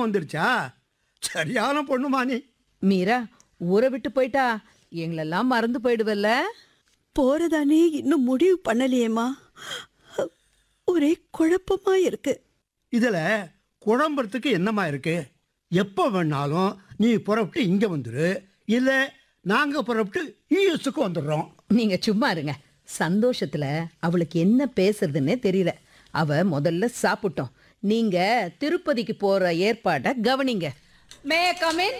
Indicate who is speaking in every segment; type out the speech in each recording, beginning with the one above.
Speaker 1: வந்துருச்சா சரியான பொண்ணுமா நீ
Speaker 2: மீரா ஊரை விட்டு போயிட்டா எங்களெல்லாம் மறந்து போயிடுவல்ல
Speaker 3: போறதானே இன்னும் முடிவு பண்ணலையேம்மா ஒரே குழப்பமா இருக்கு
Speaker 1: இதில் குழம்புறதுக்கு என்னம்மா இருக்கு எப்போ வேணாலும் நீ புறப்பட்டு இங்கே வந்துடு இல்லை நாங்கள் புறப்பட்டு யூஎஸ்க்கு வந்துடுறோம்
Speaker 2: நீங்க சும்மா இருங்க சந்தோஷத்துல அவளுக்கு என்ன பேசுறதுன்னே தெரியல அவ முதல்ல சாப்பிட்டோம் நீங்க திருப்பதிக்கு போற ஏற்பாட்டை கவனிங்க
Speaker 4: மே கமின்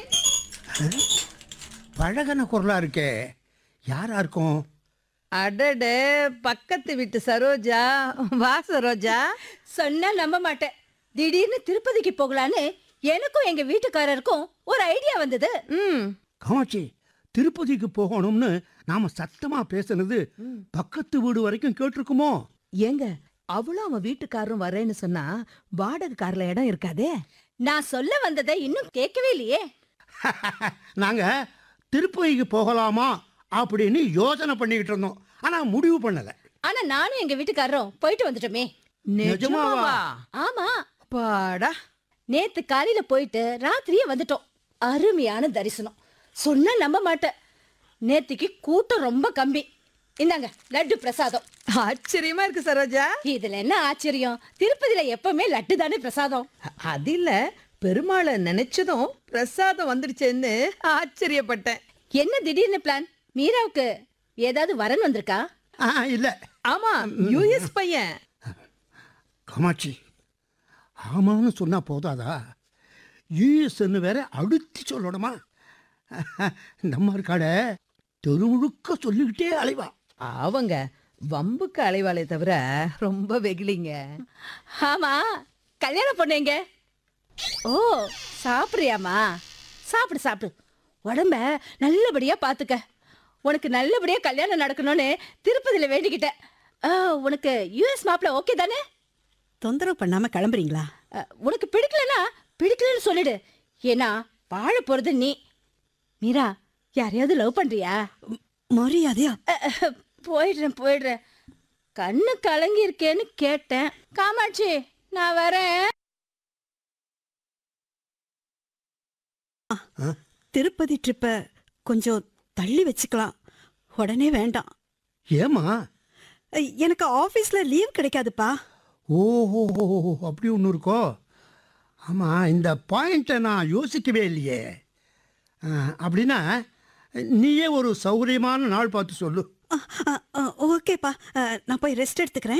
Speaker 1: பழகன குரலாக இருக்கே யாரா இருக்கும்
Speaker 2: அடட பக்கத்து வீட்டு சரோஜா வா சரோஜா
Speaker 4: சொன்னா நம்ப மாட்டேன் திடீர்னு திருப்பதிக்கு போகலான்னு எனக்கும் எங்க வீட்டுக்காரருக்கும் ஒரு ஐடியா வந்தது
Speaker 2: ம்
Speaker 1: காமாட்சி திருப்பதிக்கு போகணும்னு நாம சத்தமா பேசுனது பக்கத்து வீடு வரைக்கும் கேட்டிருக்குமோ
Speaker 2: ஏங்க அவளும் அவன் வீட்டுக்காரரும் வரேன்னு சொன்னா வாடகை கார்ல இடம் இருக்காதே
Speaker 4: நான் சொல்ல வந்ததை இன்னும் கேட்கவே இல்லையே
Speaker 1: நாங்க திருப்பதிக்கு போகலாமா அப்படின்னு யோசனை பண்ணிக்கிட்டு இருந்தோம் ஆனா முடிவு பண்ணல
Speaker 4: ஆனா நானும் எங்க வீட்டுக்காரரும் போயிட்டு வந்துட்டோமே
Speaker 1: நிஜமாவா?
Speaker 4: ஆமா
Speaker 2: பாடா
Speaker 4: நேத்து காலையில போயிட்டு ராத்திரியே வந்துட்டோம் அருமையான தரிசனம் சொன்னா நம்ப மாட்டேன் நேத்திக்கு கூட்டம் ரொம்ப கம்மி இந்தாங்க லட்டு பிரசாதம்
Speaker 2: ஆச்சரியமா இருக்கு சரோஜா
Speaker 4: இதுல என்ன ஆச்சரியம் திருப்பதியில எப்பவுமே லட்டு தானே பிரசாதம்
Speaker 2: அ- அது இல்ல பெருமாளை நினைச்சதும் பிரசாதம் வந்துடுச்சேன்னு ஆச்சரியப்பட்டேன்
Speaker 4: என்ன திடீர்னு பிளான் மீராவுக்கு ஏதாவது வரன் வந்திருக்கா
Speaker 1: ஆ இல்ல
Speaker 2: ஆமா யூஎஸ் பையன்
Speaker 1: காமாட்சி ஆமான்னு சொன்னா போதாதா யூஎஸ்ன்னு வேற அழுத்தி சொல்லணுமா நம்ம இருக்காட தெருமுழுக்க சொல்லிக்கிட்டே அலைவா
Speaker 2: அவங்க வம்புக்கு அலைவாளே தவிர ரொம்ப வெகுளிங்க
Speaker 4: ஆமா கல்யாணம் பொண்ணுங்க ஓ சாப்பிடுறியாமா சாப்பிடு சாப்பிடு உடம்ப நல்லபடியா பாத்துக்க உனக்கு நல்லபடியா கல்யாணம் நடக்கணும்னு திருப்பதியில வேண்டிக்கிட்டேன் ஆ, உனக்கு யூஎஸ் மாப்பிள்ள ஓகே தானே
Speaker 3: தொந்தரவு பண்ணாம கிளம்புறீங்களா
Speaker 4: அ, உனக்கு பிடிக்கலனா பிடிக்கலன்னு சொல்லிடு ஏன்னா வாழ போறது நீ மீரா யாரையாவது லவ் பண்றியா
Speaker 3: ம், மரியாதையா
Speaker 4: அ, அ, போயிடுறேன் போயிடுறேன் கண்ணு கலங்கி இருக்கேன்னு கேட்டேன் காமாட்சி நான் வரேன்
Speaker 3: திருப்பதி ட்ரிப்பை கொஞ்சம் தள்ளி வச்சுக்கலாம் உடனே வேண்டாம்
Speaker 1: ஏமா
Speaker 3: அஹ், எனக்கு ஆபீஸ்ல லீவ் கிடைக்காதுப்பா
Speaker 1: ஓஹோ அப்படி ஒன்று இருக்கோ ஆமாம் இந்த பாயிண்ட்டை நான் யோசிக்கவே இல்லையே ஆ, அப்படின்னா நீயே ஒரு சௌகரியமான நாள் பார்த்து சொல்லு
Speaker 3: அஹ், அஹ், அஹ், ஓகேப்பா அஹ், நான் போய் ரெஸ்ட் எடுத்துக்கிறேன்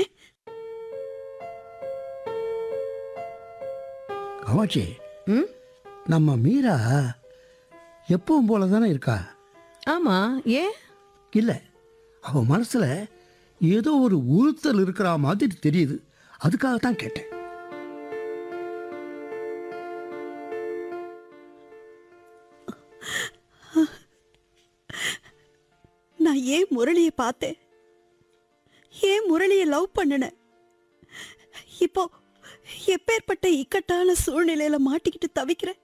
Speaker 1: காமாட்சி
Speaker 2: ம்
Speaker 1: நம்ம மீரா எப்பவும் போல தானே இருக்கா
Speaker 2: ஆமா ஏன்
Speaker 1: இல்லை அவ மனசில் ஏதோ ஒரு உறுத்தல் இருக்கிற மாதிரி தெரியுது அதுக்காக தான் கேட்டேன்
Speaker 3: நான் ஏன் முரளியை பார்த்தேன் ஏன் முரளியை லவ் பண்ணினேன் இப்போ எப்பேற்பட்ட இக்கட்டான சூழ்நிலையில மாட்டிக்கிட்டு தவிக்கிறேன்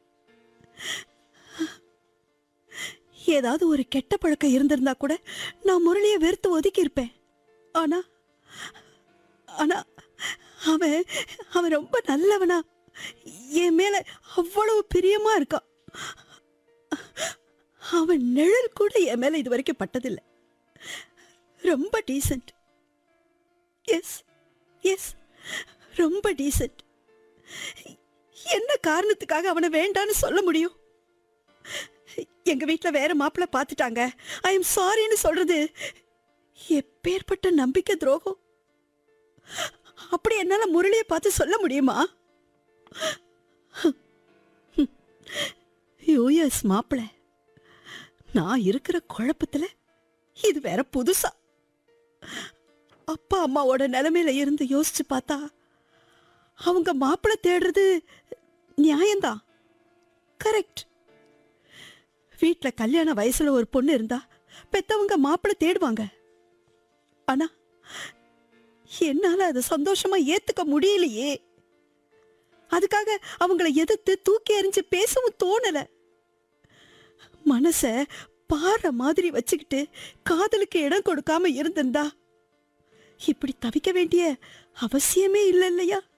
Speaker 3: ஏதாவது ஒரு கெட்ட பழக்கம் இருந்திருந்தா கூட நான் முரளியை வெறுத்து ஒதுக்கி இருப்பேன் ஆனா ஆனா அவன் அவன் ரொம்ப நல்லவனா என் மேல அவ்வளவு பிரியமா இருக்கான் அவன் நிழல் கூட என் மேல இது வரைக்கும் பட்டதில்லை ரொம்ப டீசென்ட் எஸ் எஸ் ரொம்ப டீசென்ட் என்ன காரணத்துக்காக அவனை வேண்டான்னு சொல்ல முடியும் எங்க வீட்ல வேற மாப்பிள்ளை பார்த்துட்டாங்க ஐ எம் சாரின்னு சொல்றது எப்பேற்பட்ட நம்பிக்கை துரோகம் அப்படி என்னால முரளியை பார்த்து சொல்ல முடியுமா யூஎஸ் மாப்பிள்ளை நான் இருக்கிற குழப்பத்துல இது வேற புதுசா அப்பா அம்மாவோட நிலைமையில இருந்து யோசிச்சு பார்த்தா அவங்க மாப்பிள்ளை தேடுறது நியாயம்தான் கரெக்ட் வீட்ல கல்யாண வயசுல ஒரு பொண்ணு இருந்தா பெத்தவங்க மாப்பிள்ளை தேடுவாங்க ஆனா என்னால அதை சந்தோஷமா ஏத்துக்க முடியலையே அதுக்காக அவங்கள எதிர்த்து தூக்கி எறிஞ்சு பேசவும் தோணல மனச பாறை மாதிரி வச்சுக்கிட்டு காதலுக்கு இடம் கொடுக்காம இருந்திருந்தா இப்படி தவிக்க வேண்டிய அவசியமே இல்லை இல்லையா